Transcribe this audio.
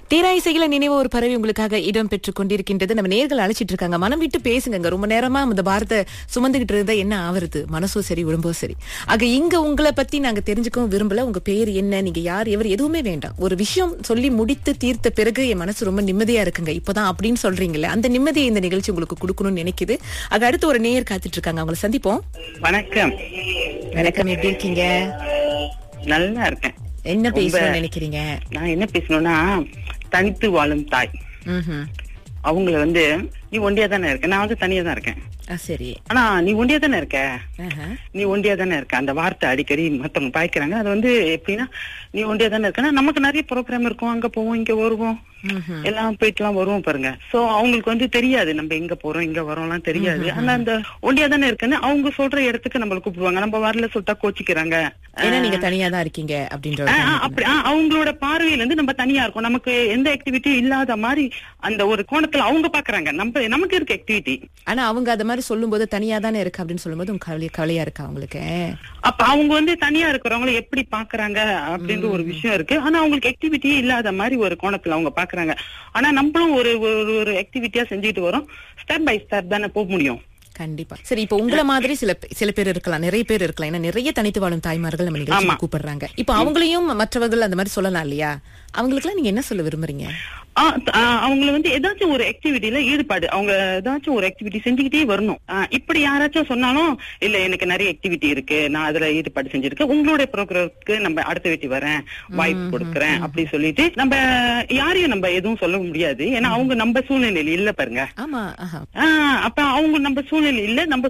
தீரா இசையில நினைவு ஒரு பறவை உங்களுக்காக இடம் பெற்றுக் கொண்டிருக்கின்றது நம்ம நேர்கள் அழைச்சிட்டு இருக்காங்க மனம் விட்டு பேசுங்க ரொம்ப நேரமா அந்த பாரத்தை சுமந்துகிட்டு இருந்தா என்ன ஆவறது மனசும் சரி உடம்பும் சரி ஆக இங்க உங்களை பத்தி நாங்க தெரிஞ்சுக்கவும் விரும்பல உங்க பேர் என்ன நீங்க யார் எவர் எதுவுமே வேண்டாம் ஒரு விஷயம் சொல்லி முடித்து தீர்த்த பிறகு என் மனசு ரொம்ப நிம்மதியா இருக்குங்க இப்பதான் அப்படின்னு சொல்றீங்கல்ல அந்த நிம்மதியை இந்த நிகழ்ச்சி உங்களுக்கு கொடுக்கணும்னு நினைக்குது ஆக அடுத்து ஒரு நேயர் காத்துட்டு இருக்காங்க அவங்கள சந்திப்போம் வணக்கம் வணக்கம் எப்படி இருக்கீங்க நல்லா இருக்கேன் என்ன ரொம்ப- பேசணும்னு நினைக்கிறீங்க நான் என்ன பேசணும்னா தனித்து வாழும் தாய் ம்ஹும். அவங்கள வந்து நீ ஒண்டியா தானே இருக்க நான் வந்து தனியா தான் இருக்கேன் ஆ, சரி ஆனா நீ ஒண்டியா தானே இருக்க ஆஹா. நீ ஒண்டியா தானே இருக்க அந்த வார்த்தை அடிக்கடி மத்தவங்க பாய்க்கிறாங்க அது வந்து எப்படின்னா நீ ஒண்டியா தானே இருக்கனா நமக்கு நிறைய ப்ரோக்ராம் இருக்கும் அங்க போவோம் இங்க வருவோம் ம்ஹும். எல்லாம் போயிட்டு எல்லாம் வருவோம் பாருங்க சோ அவங்களுக்கு வந்து தெரியாது நம்ம எங்க போறோம் இங்க வரோம்லாம் தெரியாது ஆனா அந்த ஒண்டியா தானே இருக்குன்னு அவங்க சொல்ற இடத்துக்கு நம்மள கூப்பிடுவாங்க நம்ம வரல சொல்லிட்டா கோச்சிக்கிறாங்க ஏன்னா நீங்க தனியா தான் இருக்கீங்க அப்படின்ற ஒரு ஆ, ஆ, காரணத்தினால. அப்படி ஆ, அவங்களோட பார்வையில இருந்து நம்ம தனியா இருக்கோம் நமக்கு எந்த ஆக்டிவிட்டியும் இல்லாத மாதிரி அந்த ஒரு கோணத்துல அவங்க பாக்குறாங்க நம்ம நமக்கு இருக்க ஆக்டிவிட்டி ஆனா அவங்க அத மாதிரி சொல்லும்போது தனியா தானே இருக்கு அப்படின்னு சொல்லும்போது உங்க கவலை கவலையா இருக்கா அவங்களுக்கு அப்ப அவங்க வந்து தனியா இருக்கிறவங்கள எப்படி பாக்குறாங்க அப்படின்ற ஒரு விஷயம் இருக்கு ஆனா அவங்களுக்கு ஆக்டிவிட்டியே இல்லாத மாதிரி ஒரு கோணத்துல அவங்க பாக்குறாங்க ஆனா நம்மளும் ஒரு ஒரு ஒரு ஆக்டிவிட்டியா செஞ்சுட்டு வரோம் ஸ்டெப் பை ஸ்டெப் தானே போக முடியும் கண்டிப்பா சரி இப்ப உங்கள மாதிரி சில பே- சில பேர் இருக்கலாம் நிறைய பேர் இருக்கலாம் ஏன்னா நிறைய தனித்து வாழும் தாய்மார்கள் நம்ம நிகழ்ச்சிக்கு ஆமா. கூப்பிடுறாங்க இப்ப அவங்களையும் மற்றவர்கள் அந்த மாதிரி சொல்லலாம் இல்லையா அவங்களுக்குலாம் நீங்க என்ன சொல்ல விரும்புறீங்க ஆ, த- ஆ, அவங்கள வந்து ஏதாச்சும் ஒரு ஆக்டிவிட்டில ஈடுபாடு அவங்க ஏதாச்சும் ஒரு ஆக்டிவிட்டி செஞ்சுக்கிட்டே வரணும் ஆ, இப்படி யாராச்சும் சொன்னாலும் இல்ல எனக்கு நிறைய ஆக்டிவிட்டி இருக்கு நான் அதுல ஈடுபாடு செஞ்சிருக்கேன் உங்களுடைய ப்ரோக்ராம்க்கு நம்ம அடுத்த வீட்டு வரேன் வாய்ப்பு கொடுக்கறேன் அப்படி சொல்லிட்டு நம்ம யாரையும் நம்ம எதுவும் சொல்ல முடியாது ஏன்னா அவங்க நம்ம சூழ்நிலையில இல்ல பாருங்க ஆமா ஆஹா ஆ, அப்ப அவங்க நம்ம சூழ்நிலை இல்ல நம்ம